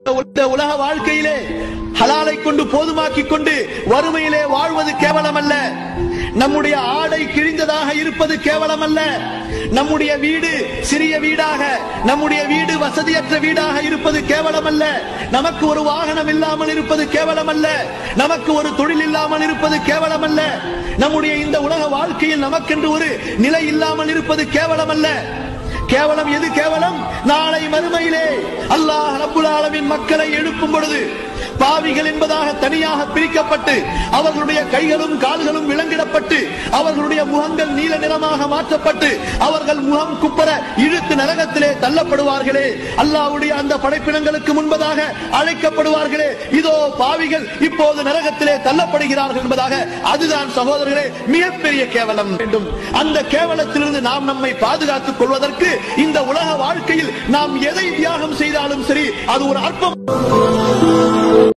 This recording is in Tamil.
இந்த உலக வாழ்க்கையிலே ஹலாலை கொண்டு போதுமாக்கிக் கொண்டு வறுமையிலே வாழ்வது கேவலம் அல்ல நம்முடைய ஆடை கிழிந்ததாக இருப்பது கேவலம் அல்ல நம்முடைய வீடு சிறிய வீடாக நம்முடைய வீடு வசதியற்ற வீடாக இருப்பது கேவலம் அல்ல நமக்கு ஒரு வாகனம் இல்லாமல் இருப்பது கேவலம் அல்ல நமக்கு ஒரு தொழில் இல்லாமல் இருப்பது கேவலம் அல்ல நம்முடைய இந்த உலக வாழ்க்கையில் நமக்கென்று ஒரு நிலை இல்லாமல் இருப்பது கேவலம் அல்ல கேவலம் எது கேவலம் நாளை மறுமையிலே அல்லாஹ் ரப்புல் ஆலமின் மக்களை எழுப்பும் பொழுது பாவிகள் என்பதாக தனியாக பிரிக்கப்பட்டு அவர்களுடைய கைகளும் கால்களும் விலங்கிடப்பட்டு அவர்களுடைய முகங்கள் நீல நிறமாக மாற்றப்பட்டு அவர்கள் முகம் குப்பர இழுத்து நரகத்திலே தள்ளப்படுவார்களே அல்லாஹ்வுடைய அந்த படைப்பினங்களுக்கு முன்பதாக அழைக்கப்படுவார்களே இதோ பாவிகள் இப்போது நரகத்திலே தள்ளப்படுகிறார்கள் என்பதாக அதுதான் சகோதரர்களே மிகப்பெரிய கேவலம் வேண்டும் அந்த கேவலத்திலிருந்து நாம் நம்மை பாதுகாத்துக் கொள்வதற்கு இந்த உலக வாழ்க்கையில் நாம் எதை தியாகம் செய்தாலும் சரி அது ஒரு அற்பம்